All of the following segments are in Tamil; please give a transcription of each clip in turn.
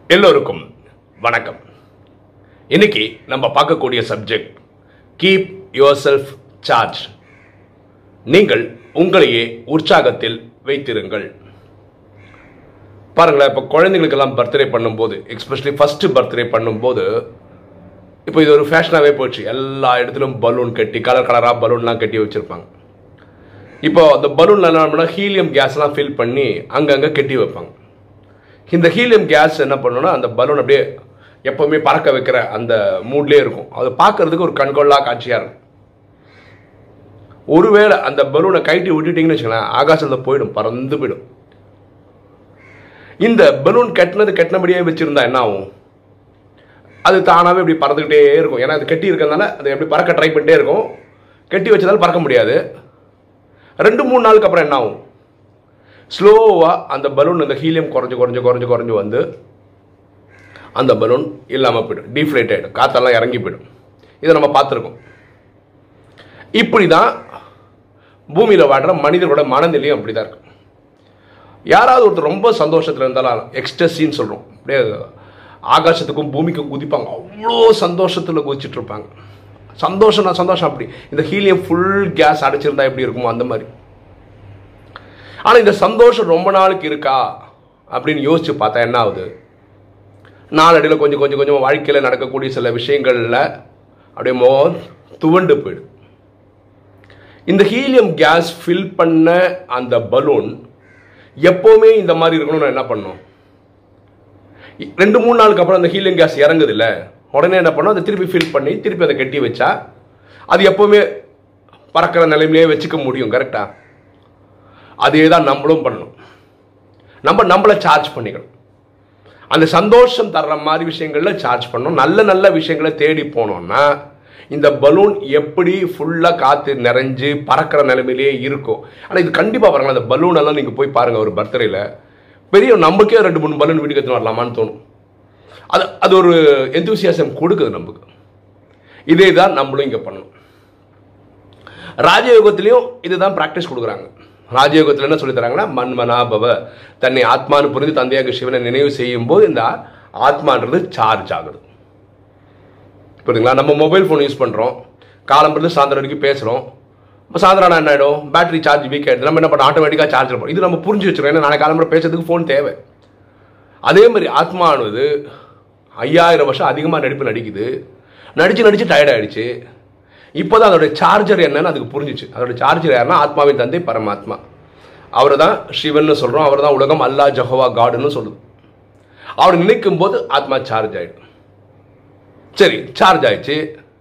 எல்லோருக்கும் வணக்கம் இன்னைக்கு நம்ம பார்க்கக்கூடிய subject keep yourself charge நீங்கள் உங்களையே உற்சாகத்தில் வைத்திருங்கள் பாருங்களேன் இப்போ குழந்தைங்களுக்கெல்லாம் பர்த்டே பண்ணும்போது எஸ்பெஷலி ஃபஸ்ட்டு பர்த்டே பண்ணும்போது இப்போ இது ஒரு ஃபேஷனாகவே போச்சு எல்லா இடத்துலையும் பலூன் கட்டி கலர் கலராக பலூன்லாம் கட்டி வச்சுருப்பாங்க இப்போ அந்த பலூன்ல என்ன பண்ணால் ஹீலியம் கேஸ்லாம் ஃபில் பண்ணி அங்கங்கே கட்டி வைப்பாங்க இந்த ஹீலியம் கேஸ் என்ன பண்ணுன்னா அந்த பலூன் அப்படியே எப்போவுமே பறக்க வைக்கிற அந்த மூட்லேயே இருக்கும் அது பார்க்கறதுக்கு ஒரு கண்கொள்ளா காட்சியாக இருக்கும் ஒருவேளை அந்த பலூனை கைட்டி விட்டுட்டீங்கன்னு வச்சுக்கலாம் ஆகாசத்தில் போயிடும் பறந்து போயிடும் இந்த பலூன் கட்டினது கட்டினபடியே வச்சுருந்தா என்ன ஆகும் அது தானாகவே இப்படி பறந்துக்கிட்டே இருக்கும் ஏன்னா அது கட்டி இருக்கிறதுனால அது எப்படி பறக்க ட்ரை பண்ணிட்டே இருக்கும் கட்டி வச்சதால பறக்க முடியாது ரெண்டு மூணு நாளுக்கு அப்புறம் என்ன ஆகும் ஸ்லோவாக அந்த பலூன் அந்த ஹீலியம் குறைஞ்சு குறைஞ்சு குறைஞ்சு குறைஞ்சு வந்து அந்த பலூன் இல்லாமல் போயிடும் டீஃப்ளேட் ஆகிடும் காற்றெல்லாம் இறங்கி போயிடும் இதை நம்ம பார்த்துருக்கோம் இப்படி தான் பூமியில் வாடுற மனிதர்களோட மனநிலையும் அப்படி தான் இருக்கும் யாராவது ஒருத்தர் ரொம்ப சந்தோஷத்தில் இருந்தாலும் எக்ஸ்டசின்னு சொல்கிறோம் அப்படியே ஆகாசத்துக்கும் பூமிக்கும் குதிப்பாங்க அவ்வளோ சந்தோஷத்தில் குதிச்சிட்டு இருப்பாங்க சந்தோஷம் நான் சந்தோஷம் அப்படி இந்த ஹீலியம் ஃபுல் கேஸ் அடைச்சிருந்தா எப்படி இருக்குமோ அந்த மாதிரி ஆனால் இந்த சந்தோஷம் ரொம்ப நாளுக்கு இருக்கா அப்படின்னு யோசிச்சு பார்த்தா என்ன ஆகுது நாளடியில் கொஞ்சம் கொஞ்சம் கொஞ்சம் வாழ்க்கையில் நடக்கக்கூடிய சில விஷயங்களில் அப்படியே மோ துவண்டு போயிடுது இந்த ஹீலியம் கேஸ் ஃபில் பண்ண அந்த பலூன் எப்போவுமே இந்த மாதிரி இருக்கணும்னு என்ன பண்ணோம் ரெண்டு மூணு நாளுக்கு அப்புறம் அந்த ஹீலியம் கேஸ் இறங்குது இல்லை உடனே என்ன பண்ணோம் அதை திருப்பி ஃபில் பண்ணி திருப்பி அதை கட்டி வச்சா அது எப்போவுமே பறக்கிற நிலைமையிலே வச்சுக்க முடியும் கரெக்டா அதே தான் நம்மளும் பண்ணணும் நம்ம நம்மளை சார்ஜ் பண்ணிக்கணும் அந்த சந்தோஷம் தர்ற மாதிரி விஷயங்களில் சார்ஜ் பண்ணணும் நல்ல நல்ல விஷயங்களை தேடி போனோம்னா இந்த பலூன் எப்படி ஃபுல்லாக காற்று நிறைஞ்சு பறக்கிற நிலைமையிலேயே இருக்கும் ஆனால் இது கண்டிப்பாக பாருங்களேன் அந்த பலூன் எல்லாம் நீங்கள் போய் பாருங்கள் ஒரு பர்த்டேயில் பெரிய நமக்கே ரெண்டு மூணு பலூன் வீட்டுக்கு எடுத்துன்னு வரலாமான்னு தோணும் அது அது ஒரு எந்தூசியாசம் கொடுக்குது நமக்கு இதே தான் நம்மளும் இங்கே பண்ணணும் ராஜயோகத்திலையும் இதுதான் ப்ராக்டிஸ் கொடுக்குறாங்க ராஜயோகத்தில் என்ன சொல்லி தராங்கன்னா மன்மனா பவ தன்னை ஆத்மானு புரிந்து தந்தையாக சிவனை நினைவு செய்யும் போது இந்த ஆத்மான்றது சார்ஜ் ஆகுது புரியுதுங்களா நம்ம மொபைல் ஃபோன் யூஸ் பண்ணுறோம் காலம்பருந்து சாயந்தரம் வரைக்கும் பேசுகிறோம் இப்போ சாயந்தரம் என்ன ஆகிடும் பேட்டரி சார்ஜ் வீக் ஆகிடுது நம்ம என்ன பண்ணோம் ஆட்டோமேட்டிக்காக சார்ஜ் பண்ணுறோம் இது நம்ம புரிஞ்சு வச்சுருக்கோம் ஏன்னா நாளைக்கு காலம்பரம் பேசுறதுக்கு ஃபோன் தேவை அதே மாதிரி ஆத்மானது ஐயாயிரம் வருஷம் அதிகமாக நடிப்பு நடிக்குது நடித்து நடித்து டயர்ட் ஆகிடுச்சு இப்போ தான் அதோட சார்ஜர் என்னன்னு அதுக்கு புரிஞ்சிச்சு அதோட சார்ஜர் யாருன்னா ஆத்மாவின் தந்தை பரமாத்மா அவர் தான் சிவன் சொல்கிறோம் அவர் தான் உலகம் அல்லா ஜஹோவா காடுன்னு சொல்லுது அவர் நினைக்கும் போது ஆத்மா சார்ஜ் ஆகிடும் சரி சார்ஜ் ஆயிடுச்சு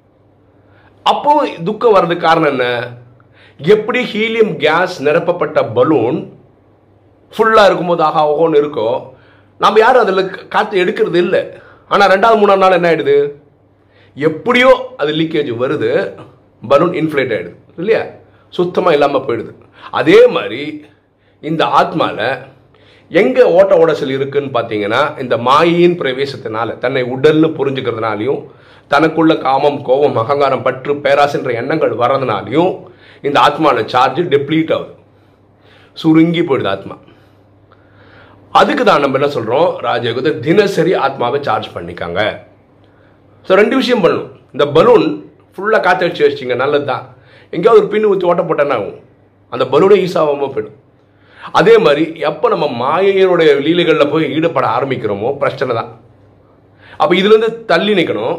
அப்போ துக்கம் வர்றதுக்கு காரணம் என்ன எப்படி ஹீலியம் கேஸ் நிரப்பப்பட்ட பலூன் ஃபுல்லாக இருக்கும்போது ஆஹா ஓஹோன்னு இருக்கோ நம்ம யாரும் அதில் காற்று எடுக்கிறது இல்லை ஆனால் ரெண்டாவது மூணாவது நாள் என்ன ஆயிடுது எப்படியோ அது லீக்கேஜ் வருது பலூன் இன்ஃப்ளேட் ஆகிடுது இல்லையா சுத்தமாக இல்லாமல் போயிடுது அதே மாதிரி இந்த ஆத்மாவில் எங்கே ஓட்ட ஓடசல் இருக்குன்னு பார்த்தீங்கன்னா இந்த மாயின் பிரவேசத்தினால தன்னை உடல்னு புரிஞ்சுக்கிறதுனாலையும் தனக்குள்ள காமம் கோபம் அகங்காரம் பற்று பேராசின்ற எண்ணங்கள் வர்றதுனாலையும் இந்த ஆத்மாவில் சார்ஜ் டெப்ளீட் ஆகுது சுருங்கி போயிடுது ஆத்மா அதுக்கு தான் நம்ம என்ன சொல்கிறோம் ராஜயோகத்தை தினசரி ஆத்மாவை சார்ஜ் பண்ணிக்காங்க ஸோ ரெண்டு விஷயம் பண்ணணும் இந்த பலூன் ஃபுல்லாக காற்று அடிச்சு வச்சிங்க நல்லது தான் எங்கேயாவது ஒரு பின்னு ஊற்றி ஓட்ட போட்டேன்னா ஆகும் அந்த பலூனே யூஸ் ஆகாமல் போயிடும் அதே மாதிரி எப்போ நம்ம மாயையனுடைய லீலைகளில் போய் ஈடுபட ஆரம்பிக்கிறோமோ பிரச்சனை தான் அப்போ இதுலேருந்து தள்ளி நிற்கணும்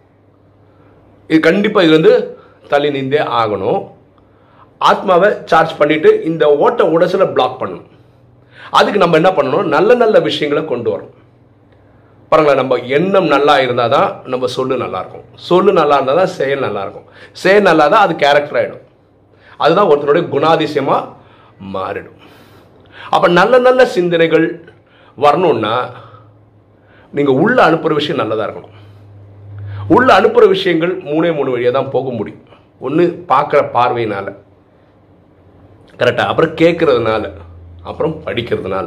இது கண்டிப்பாக இதுலேருந்து தள்ளி நின்றே ஆகணும் ஆத்மாவை சார்ஜ் பண்ணிவிட்டு இந்த ஓட்ட உடசில் பிளாக் பண்ணணும் அதுக்கு நம்ம என்ன பண்ணணும் நல்ல நல்ல விஷயங்களை கொண்டு வரணும் பாருங்களேன் நம்ம எண்ணம் நல்லா இருந்தால் தான் நம்ம சொல்லு நல்லா இருக்கும் சொல்லு நல்லா இருந்தால் தான் செயல் நல்லா இருக்கும் செயல் நல்லா தான் அது கேரக்டர் ஆகிடும் அதுதான் ஒருத்தருடைய குணாதிசயமாக மாறிடும் அப்போ நல்ல நல்ல சிந்தனைகள் வரணும்னா நீங்கள் உள்ள அனுப்புகிற விஷயம் நல்லதாக இருக்கணும் உள்ள அனுப்புகிற விஷயங்கள் மூணே மூணு வழியாக தான் போக முடியும் ஒன்று பார்க்குற பார்வையினால் கரெக்டாக அப்புறம் கேட்குறதுனால அப்புறம் படிக்கிறதுனால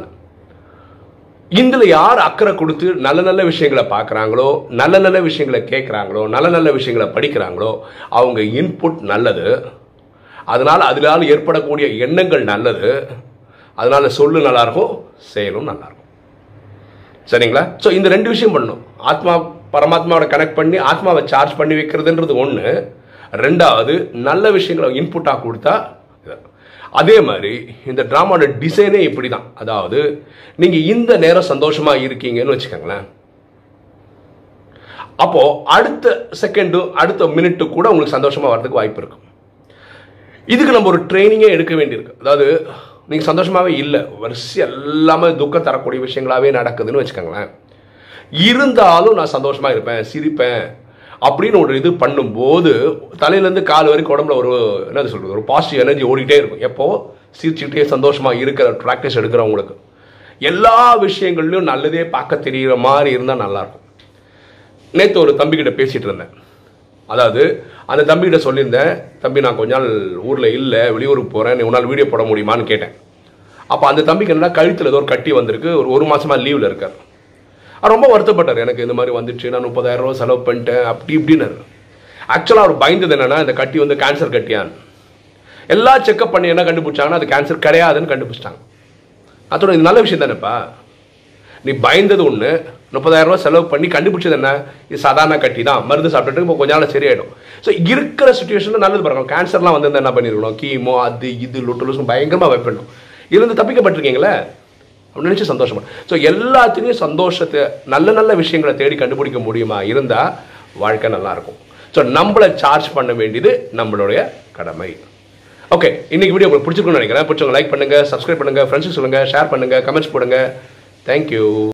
இதில் யார் அக்கறை கொடுத்து நல்ல நல்ல விஷயங்களை பார்க்குறாங்களோ நல்ல நல்ல விஷயங்களை கேட்குறாங்களோ நல்ல நல்ல விஷயங்களை படிக்கிறாங்களோ அவங்க இன்புட் நல்லது அதனால் அதனால் ஏற்படக்கூடிய எண்ணங்கள் நல்லது அதனால் சொல்லு நல்லாயிருக்கும் செயலும் நல்லாயிருக்கும் சரிங்களா ஸோ இந்த ரெண்டு விஷயம் பண்ணணும் ஆத்மா பரமாத்மாவோட கனெக்ட் பண்ணி ஆத்மாவை சார்ஜ் பண்ணி வைக்கிறதுன்றது ஒன்று ரெண்டாவது நல்ல விஷயங்களை இன்புட்டாக கொடுத்தா இது. அதே மாதிரி இந்த ட்ராமாவோட டிசைனே இப்படி தான் அதாவது நீங்கள் இந்த நேரம் சந்தோஷமாக இருக்கீங்கன்னு வச்சுக்கோங்களேன் அப்போ அடுத்த செகண்டு அடுத்த மினிட்டு கூட உங்களுக்கு சந்தோஷமா வர்றதுக்கு வாய்ப்பு இருக்கும் இதுக்கு நம்ம ஒரு ட்ரைனிங்கே எடுக்க வேண்டியிருக்கு அதாவது நீங்கள் சந்தோஷமாவே இல்லை வரிசை எல்லாமே துக்கம் தரக்கூடிய விஷயங்களாவே நடக்குதுன்னு வச்சுக்கோங்களேன் இருந்தாலும் நான் சந்தோஷமா இருப்பேன் சிரிப்பேன் அப்படின்னு ஒரு இது பண்ணும்போது தலையிலேருந்து கால் வரைக்கும் உடம்புல ஒரு என்னது சொல்றது ஒரு பாசிட்டிவ் எனர்ஜி ஓடிக்கிட்டே இருக்கும் எப்போ சிரிச்சுக்கிட்டே சந்தோஷமா இருக்கிற ப்ராக்டிஸ் எடுக்கிறவங்களுக்கு எல்லா விஷயங்கள்லையும் நல்லதே பார்க்க தெரிகிற மாதிரி இருந்தால் நல்லாயிருக்கும் நேற்று ஒரு தம்பிக்கிட்ட பேசிகிட்டு இருந்தேன் அதாவது அந்த தம்பிகிட்ட சொல்லியிருந்தேன் தம்பி நான் கொஞ்ச நாள் ஊரில் இல்லை வெளியூருக்கு போகிறேன் நீ உன்னால் வீடியோ போட முடியுமான்னு கேட்டேன் அப்போ அந்த தம்பிக்கு என்னன்னா கழுத்தில் ஏதோ ஒரு கட்டி வந்திருக்கு ஒரு ஒரு மாசமா லீவில் இருக்கார் அவர் ரொம்ப வருத்தப்பட்டார் எனக்கு இந்த மாதிரி வந்துச்சு நான் முப்பதாயிரம் ரூபா செலவு பண்ணிட்டேன் அப்படி இப்படின்னு ஆக்சுவலாக அவர் பயந்தது என்னன்னா இந்த கட்டி வந்து கேன்சர் கட்டியான்னு எல்லா செக்கப் பண்ணி என்ன கண்டுபிடிச்சாங்கன்னா அது கேன்சர் கிடையாதுன்னு கண்டுபிடிச்சிட்டாங்க அதோட இது நல்ல விஷயம் தானேப்பா நீ பயந்தது ஒன்று முப்பதாயிரம் ரூபாய் செலவு பண்ணி கண்டுபிடிச்சது என்ன இது சாதாரண கட்டி தான் மருந்து சாப்பிட்டுட்டு இப்போ கொஞ்ச நாள் சரியாயிடும் ஸோ இருக்கிற சுச்சுவேஷனில் நல்லது பாருங்க கேன்சர்லாம் வந்து என்ன பண்ணிருக்கணும் கீமோ அது இது லொட்டு லூசும் பயங்கரமாக வைப்பிடணும் இதுலேருந்து தப்பிக்கப்பட்டிருக்கீங்களே அப்படின்னு நினச்சி சந்தோஷமா ஸோ எல்லாத்துலேயும் சந்தோஷத்தை நல்ல நல்ல விஷயங்களை தேடி கண்டுபிடிக்க முடியுமா இருந்தால் வாழ்க்கை நல்லா இருக்கும் ஸோ நம்மளை சார்ஜ் பண்ண வேண்டியது நம்மளுடைய கடமை ஓகே இன்னைக்கு வீடியோ உங்களுக்கு பிடிச்சிருக்கும்னு நினைக்கிறேன் பிடிச்சவங்க லைக் பண்ணுங்க சப்ஸ்கிரைப் பண்ணுங்க ஃப்ரெண்ட்ஸுக்கு சொல்லுங்க ஷேர் பண்ணுங்க கமெண்ட்ஸ் போடுங்க தேங்க்யூ